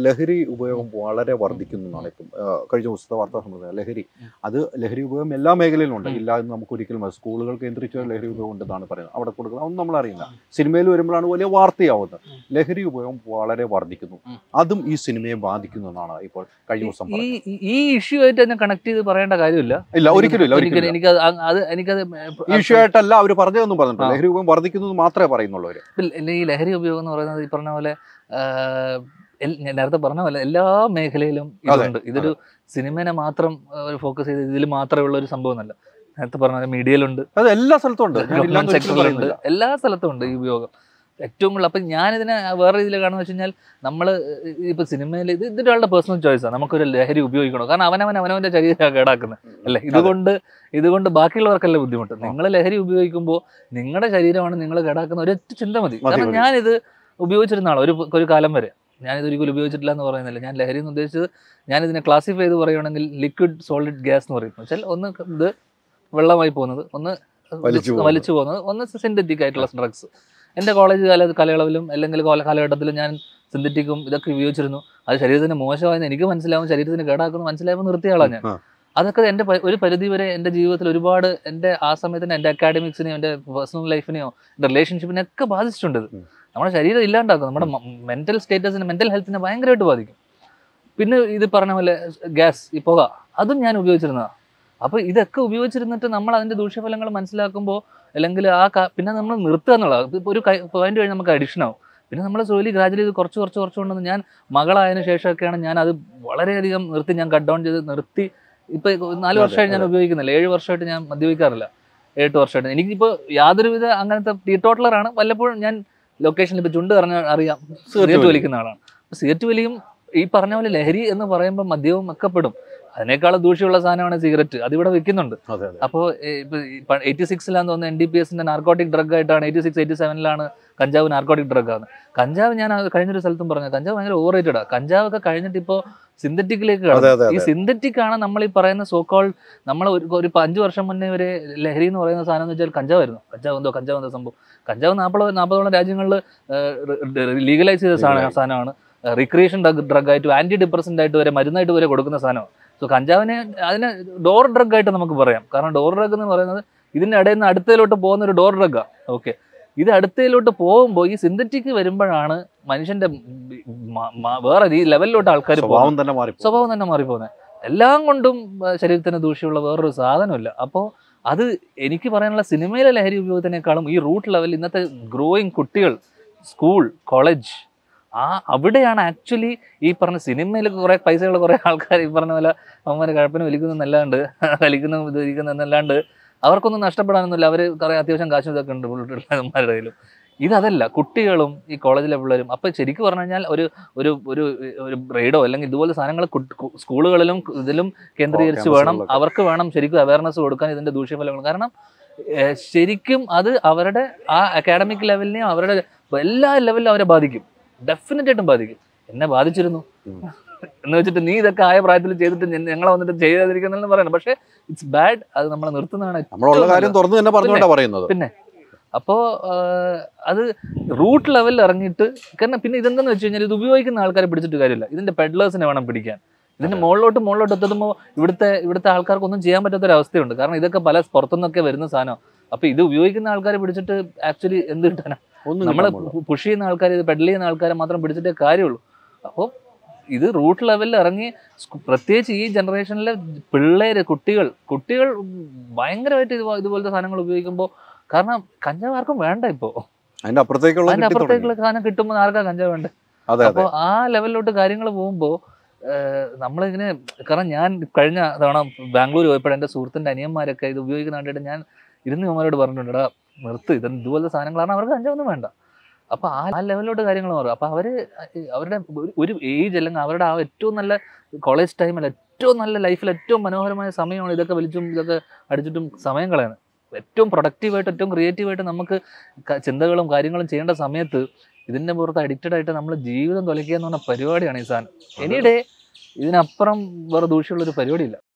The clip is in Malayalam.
ലഹരി ഉപയോഗം വളരെ വർദ്ധിക്കുന്നു എന്നാണ് ഇപ്പം ആ, കഴിഞ്ഞ ദിവസത്തെ വാർത്താ സമ്മേളനം ലഹരി അത് ലഹരി ഉപയോഗം എല്ലാ മേഖലയിലും ഉണ്ട് ഇല്ല എന്ന് നമുക്ക് ഒരിക്കലും മ- സ്കൂളുകൾ കേന്ദ്രീകരിച്ച ലഹരി ഉപയോഗം ഉണ്ടെന്നാണ് പറയുന്നത് അവിടെ കൊടുക്കുന്നത് അതൊന്നും നമ്മൾ അറിയില്ല സിനിമയിൽ വരുമ്പോഴാണ് വലിയ വാർത്തയാവുന്നത് ലഹരി ഉപയോഗം വളരെ വർദ്ധിക്കുന്നു ഉം. അതും ഈ സിനിമയെ ബാധിക്കുന്നു എന്നാണ് ഇപ്പോൾ കഴിഞ്ഞ ദിവസം ഈ പറഞ്ഞത്. ഈ- ഈ ഇഷ്യൂ ആയിട്ട് തന്നെ കണക്ട് ചെയ്ത് പറയേണ്ട കാര്യമില്ല ഇല്ല ഒരിക്കലും ഇല്ല എനിക്ക് ഒരിക്കലും എനിക്ക് അത് എനിക്കത് ഈ ഇഷ്യൂ ആയിട്ടല്ല അവർ പറഞ്ഞതൊന്നും പറഞ്ഞിട്ടില്ല ആ. ലഹരി ഉപയോഗം വർദ്ധിക്കുന്നു എന്ന് മാത്രമേ പറയുന്നുള്ളൂ അവര് ഇല്ല, ഈ ലഹരി ഉപയോഗം എന്ന് പറയുന്നത് ഈ പറഞ്ഞ പോലെ ആഹ്, എൽ- ഞാൻ നേരത്തെ പറഞ്ഞ പോലെ എല്ലാ മേഖലയിലും ഇതുണ്ട് ഇതൊരു സിനിമനെ മാത്രം ഫോക്കസ് ചെയ്ത് ഇതിൽ മാത്രമേ ഉള്ള ഒരു സംഭവമല്ല നേരത്തെ പറഞ്ഞ പോലെ മീഡിയയിലുണ്ട് അത് എല്ലാ സ്ഥലത്തും ഉണ്ട് ഞാൻ ഇല്ലാന്ന് ഗവൺമെന്റ് ഒരിക്കലും സെക്ടറിലുണ്ട് പറയുന്നില്ല. എല്ലാ സ്ഥലത്തും ഉണ്ട് ഈ ഉപയോഗം ഏറ്റവും കൂടുതൽ അപ്പം ഞാനിതിനെ വേറെ രീതിയിൽ കാണുന്നത് വെച്ച് കഴിഞ്ഞാൽ നമ്മൾ ഇപ്പൊ സിനിമയിൽ ഇത് ഇതൊരാളുടെ പേഴ്സണൽ ചോയ്സാണ് നമുക്കൊരു ലഹരി ഉപയോഗിക്കണോ കാരണം അവനവൻ അവനവന്റെ ശരീരം കേടാക്കുന്നത് അല്ലേ ഇതുകൊണ്ട് ഇതുകൊണ്ട് ബാക്കിയുള്ളവർക്കല്ല ബുദ്ധിമുട്ട് നിങ്ങൾ ലഹരി ഉപയോഗിക്കുമ്പോൾ നിങ്ങളുടെ ശരീരമാണ് നിങ്ങൾ കേടാക്കുന്ന ഒരൊറ്റ ചിന്ത മതി മതി, കാരണം മതി. ഞാനിത് ഉപയോഗിച്ചിരുന്ന ആളാണ് ഒരു ഒരു കാലം വരെ ഞാനിത് ഒരിക്കലും ഉപയോഗിച്ചിട്ടില്ല എന്ന് പറയുന്നില്ല ഞാൻ ലഹരി എന്ന് ഉദ്ദേശിച്ചത് ഞാനിതിനെ ക്ലാസിഫൈ ചെയ്ത് പറയുകയാണെങ്കിൽ ലിക്വിഡ് സോളിഡ് ഗ്യാസ് എന്ന് പറയും വെച്ചാൽ ഒന്ന് ഇത് വെള്ളമായി പോകുന്നത് ഒന്ന് വലിച്ചു പോകുന്നത്. വലിച്ചു പോകുന്നത് ഒന്ന് സിന്തറ്റിക് ആയിട്ടുള്ള ഡ്രഗ്സ് എൻ്റെ കോളേജ് കാല കാലയളവിലും അല്ലെങ്കിൽ കോല- കാലഘട്ടത്തിലും ഞാൻ സിന്തറ്റിക്കും ഇതൊക്കെ ഉപയോഗിച്ചിരുന്നു അത് ശരീരത്തിന് മോശമായെന്ന് എനിക്ക് മനസ്സിലാവും ശരീരത്തിന് കേടാക്കുന്നു മനസ്സിലാവുമ്പോൾ നിർത്തിയ ആളാണ് ഞാൻ ആ. അതൊക്കെ എൻ്റെ പ- ഒരു പരിധി വരെ എൻ്റെ ജീവിതത്തിൽ ഒരുപാട് എൻ്റെ ആ സമയത്തിന് എൻ്റെ അക്കാഡമിക്സിനെയോ എൻ്റെ പേഴ്സണൽ ലൈഫിനെയോ എൻ്റെ റിലേഷൻഷിപ്പിനെയൊക്കെ ബാധിച്ചിട്ടുണ്ട് ഇത് ഉം. നമ്മുടെ ശരീരം ഇല്ലാണ്ടാക്കും നമ്മുടെ മെന്റൽ സ്റ്റേറ്റസിനെ മെന്റൽ ഹെൽത്തിനെ ഭയങ്കരമായിട്ട് ബാധിക്കും പിന്നെ ഇത് പറഞ്ഞ പോലെ ഗ്യാസ് ഈ പുക അതും ഞാൻ ഉപയോഗിച്ചിരുന്നതാണ് അപ്പോൾ ഇതൊക്കെ ഉപയോഗിച്ചിരുന്നിട്ട് നമ്മൾ അതിൻ്റെ ദൂഷ്യഫലങ്ങൾ മനസ്സിലാക്കുമ്പോൾ അല്ലെങ്കിൽ ആ ക- പിന്നെ നമ്മൾ നിർത്തുക എന്നുള്ളത് ഇപ്പോൾ ഒരു പോയിന്റ് കഴിഞ്ഞ് നമുക്ക് അഡിക്ഷൻ ആവും പിന്നെ നമ്മൾ സ്ലോലി ഗ്രാജുവലി ഇത് കുറച്ച് കുറച്ച് കുറച്ച് കൊണ്ടുവന്ന് ഞാൻ മകളായതിനു ശേഷമൊക്കെയാണ് ഞാൻ അത് വളരെയധികം നിർത്തി ഞാൻ കട്ട് ഡൗൺ ചെയ്ത് നിർത്തി ഇപ്പൊ നാല് അതെ, വർഷമായിട്ട് ഞാൻ ഉപയോഗിക്കുന്നില്ല ഏഴ് വർഷമായിട്ട് ഞാൻ മദ്യപിക്കാറില്ല എട്ട് വർഷമായിട്ട് എനിക്കിപ്പോൾ യാതൊരുവിധ അങ്ങനത്തെ ടീ ടോട്ടലറാണ് വല്ലപ്പോഴും ഞാൻ ലൊക്കേഷനിൽ ഇപ്പോൾ ചുണ്ട് പറഞ്ഞ അറിയാം സിഗരറ്റ് വലിക്കുന്ന ആളാണ് അപ്പൊ സിഗരറ്റ് വലിയും ഈ പറഞ്ഞ പോലെ ലഹരി എന്ന് പറയുമ്പോൾ മദ്യവും ഒക്കെ പെടും അതിനേക്കാളും ദൂഷ്യമുള്ള സാധനമാണ് സിഗരറ്റ് അതിവിടെ വെക്കുന്നുണ്ട് അതെ അതെ അപ്പോൾ ഇപ്പൊ എയ്റ്റി സിക്സിലാന്ന് തോന്നുന്നത് എൻ ഡി പി എസിന്റെ നാർക്കോട്ടിക് ഡ്രഗ് ആയിട്ടാണ് എയ്റ്റി സിക്സ് എയ്റ്റി സെവനിലാണ് കഞ്ചാവ് നാർക്കോട്ടിക് ഡ്രഗ് ആണ് കഞ്ചാവ് ഞാൻ അത് കഴിഞ്ഞൊരു സ്ഥലത്തും പറഞ്ഞു കഞ്ചാവ് ഭയങ്കര ഓവർ റേറ്റഡ് ആണ് കഞ്ചാവ് ഒക്കെ കഴിഞ്ഞിട്ട് ഇപ്പോൾ സിന്തറ്റിക്കിലേക്ക് അതെ അതെ ഈ അതെ സിന്തറ്റിക് ആണ് നമ്മൾ ഈ പറയുന്ന സോക്കോൾ നമ്മൾ ഒരു ഒരു ഇപ്പൊ അഞ്ച് വർഷം മുന്നേ വരെ ലഹരി എന്ന് പറയുന്ന സാധനം എന്ന് വെച്ചാൽ കഞ്ചാവായിരുന്നു കഞ്ചാവ് എന്തോ കഞ്ചാവ് എന്തോ സംഭവം കഞ്ചാവ് നാൽപ്പത് നാൽപ്പതോളം രാജ്യങ്ങളിൽ ലീഗലൈസ് ചെയ്ത സാധനം Legalize. സാധനമാണ് റിക്രിയേഷൻ ഡ്രഗ് ആയിട്ട് ആന്റി ഡിപ്രസന്റ് ആയിട്ട് വരെ മരുന്നായിട്ട് വരെ കൊടുക്കുന്ന സാധനമാണ് സോ കഞ്ചാവിനെ അതിന് ഡോർ ഡ്രഗ് ആയിട്ട് നമുക്ക് പറയാം കാരണം ഡോർ ഡ്രഗ് എന്ന് പറയുന്നത് ഇതിന്റെ ഇടയിൽ നിന്ന് അടുത്തയിലോട്ട് പോകുന്ന ഒരു ഡോർ ഡ്രഗാണ് ഓക്കെ ഇത് അടുത്തയിലോട്ട് പോകുമ്പോൾ ഈ സിന്തറ്റിക് വരുമ്പോഴാണ് മനുഷ്യന്റെ മ- മ- വേറെ ഈ ലെവലിലോട്ട് ആൾക്കാർ പോകുന്നത് സ്വഭാവം തന്നെ മാറി സ്വഭാവം തന്നെ മാറിപ്പോകുന്നത് എല്ലാം കൊണ്ടും ആ, ശരീരത്തിന് ദൂഷ്യമുള്ള വേറൊരു സാധനമില്ല അപ്പോൾ അത് എനിക്ക് പറയാനുള്ള സിനിമയിലെ ലഹരി ഉപയോഗത്തിനേക്കാളും ഈ റൂട്ട് ലെവൽ ഇന്നത്തെ ഗ്രോയിങ് കുട്ടികൾ സ്കൂൾ കോളേജ് ആ അവിടെയാണ് ആക്ച്വലി ഈ പറഞ്ഞ സിനിമയിൽ കുറെ പൈസകൾ കുറെ ആൾക്കാർ ഈ പറഞ്ഞ പോലെ അവന്മാർ കഴപ്പിന് വലിക്കുന്നതെന്നല്ലാണ്ട് വലിക്കുന്ന ഇത് ഇരിക്കുന്നതെന്നല്ലാണ്ട് അവർക്കൊന്നും നഷ്ടപ്പെടാനൊന്നുമില്ല അവർ കുറെ അത്യാവശ്യം കാശും ഇതൊക്കെ ഉണ്ട് പിള്ളേരുടെ കയ്യിലും ഇതതല്ല കുട്ടികളും ഈ കോളേജിലെ പിള്ളേരും അപ്പം ശരിക്കും പറഞ്ഞു കഴിഞ്ഞാൽ ഒരു ഒരു ഒരു ഒരു റെയ്ഡോ അല്ലെങ്കിൽ ഇതുപോലെ സാധനങ്ങൾ കുട്ട്- കു- സ്കൂളുകളിലും ഇതിലും കേന്ദ്രീകരിച്ച് വേണം ക്യാമ്പസുകളിലൊക്കെ. അവർക്ക് വേണം ശരിക്കും അവയർനെസ് കൊടുക്കാൻ ഇതിന്റെ ദൂഷ്യഫലങ്ങൾ കാരണം ഏഹ്, ശരിക്കും അത് അവരുടെ ആ അക്കാഡമിക് ലെവലിനെയും അവരുടെ എല്ലാ ലെവലിലും അവരെ ബാധിക്കും ഡെഫിനറ്റ് ആയിട്ടും ബാധിക്കും എന്നെ ബാധിച്ചിരുന്നു ഉം. എന്ന് വെച്ചിട്ട് നീ ഇതൊക്കെ ആയ പ്രായത്തിൽ ചെയ്തിട്ട് ഞ- ഞങ്ങളെ വന്നിട്ട് ചെയ്യാതിരിക്കുന്നെന്ന് പറയണം പക്ഷേ ഇറ്റ്സ് ബാഡ് അത് നമ്മളെ നിർത്തുന്നതാണ് നമ്മളുള്ള കാര്യം തുറന്നു തന്നെ പറഞ്ഞുകൊണ്ടാ പറയുന്നത് അപ്പോൾ അത് റൂട്ട് ലെവലിൽ ഇറങ്ങിയിട്ട് കാരണം പിന്നെ ഇതെന്താന്ന് വെച്ച് കഴിഞ്ഞാൽ ഇത് ഉപയോഗിക്കുന്ന ആൾക്കാരെ പിടിച്ചിട്ട് കാര്യമില്ല ഇതിന്റെ പെഡ്ലേഴ്സിനെ വേണം പിടിക്കാൻ ഇതിന്റെ മുകളിലോട്ട് മുകളിലോട്ട് എത്തുമ്പോൾ ഇവിടുത്തെ ഇവിടുത്തെ ആൾക്കാർക്കൊന്നും ചെയ്യാൻ പറ്റാത്ത ഒരു അവസ്ഥയുണ്ട് കാരണം ഇതൊക്കെ പല പുറത്തുനിന്നൊക്കെ വരുന്ന സാധനം അപ്പൊ ഇത് ഉപയോഗിക്കുന്ന ആൾക്കാരെ പിടിച്ചിട്ട് ആക്ച്വലി എന്ത് കിട്ടാനാ ഒന്നും നമ്മൾ കിട്ടാൻ പോണില്ല. പുഷ് ചെയ്യുന്ന ആൾക്കാർ ഇത് പെഡൽ ചെയ്യുന്ന ആൾക്കാരെ മാത്രം പിടിച്ചിട്ടേ കാര്യമുള്ളൂ അപ്പോൾ ഇത് റൂട്ട് ലെവലിൽ ഇറങ്ങി സ്കു- പ്രത്യേകിച്ച് ഈ ജനറേഷനിലെ പിള്ളേര് കുട്ടികൾ കുട്ടികൾ ഭയങ്കരമായിട്ട് ഇത് ഇതുപോലത്തെ സാധനങ്ങൾ ഉപയോഗിക്കുമ്പോൾ കാരണം കഞ്ചാവ് ആർക്കും വേണ്ട ഇപ്പോൾ അതിന്റെ അപ്പുറത്തേക്കുള്ള അതിന്റെ കിട്ടി തുടങ്ങി. അപ്പുറത്തേക്കുള്ള സാധനം കിട്ടുമ്പോൾ ആർക്കാ കഞ്ചാവ് വേണ്ട അതെ അതെ അപ്പോൾ ആ ലെവലിലോട്ട് കാര്യങ്ങൾ പോകുമ്പോൾ നമ്മളിങ്ങനെ കാരണം ഞാൻ കഴിഞ്ഞ തവണ ബാംഗ്ലൂർ പോയപ്പോൾ എൻ്റെ സുഹൃത്തിൻ്റെ അനിയന്മാരൊക്കെ ഇത് ഉപയോഗിക്കുന്ന കണ്ടിട്ട് ഞാൻ ഇരുന്ന് ഇവന്മാരോട് പറഞ്ഞിട്ടുണ്ട് എടാ നിർത്ത് ഇത് ഇതുപോലത്തെ സാധനങ്ങളാണ് അവർക്ക് കഞ്ചാവൊന്നും വേണ്ട അപ്പോൾ ആ ആ ലെവലിലോട്ട് കാര്യങ്ങൾ മാറും അപ്പോൾ അവർ അവരുടെ ഒരു- ഒരു ഏജ് അല്ലെങ്കിൽ അവരുടെ ആ ഏറ്റവും നല്ല കോളേജ് ടൈമിൽ ഏറ്റവും നല്ല ലൈഫിൽ ഏറ്റവും മനോഹരമായ സമയമാണ് ഇതൊക്കെ വലിച്ചും ഇതൊക്കെ അടിച്ചിട്ടും സമയം കളയുന്നത് ഏറ്റവും പ്രൊഡക്റ്റീവായിട്ട് ഏറ്റവും ക്രിയേറ്റീവായിട്ട് നമുക്ക് ക- ചിന്തകളും കാര്യങ്ങളും ചെയ്യേണ്ട സമയത്ത് ഇതിന്റെ പുറത്ത് അഡിക്റ്റഡ് ആയിട്ട് നമ്മൾ ജീവിതം തൊലയ്ക്കുക എന്ന് പറഞ്ഞ പരിപാടിയാണ് ഈ സാധനം എനിയുടെ ഇതിനപ്പുറം വേറെ ദൂഷ്യമുള്ള ഒരു പരിപാടിയില്ല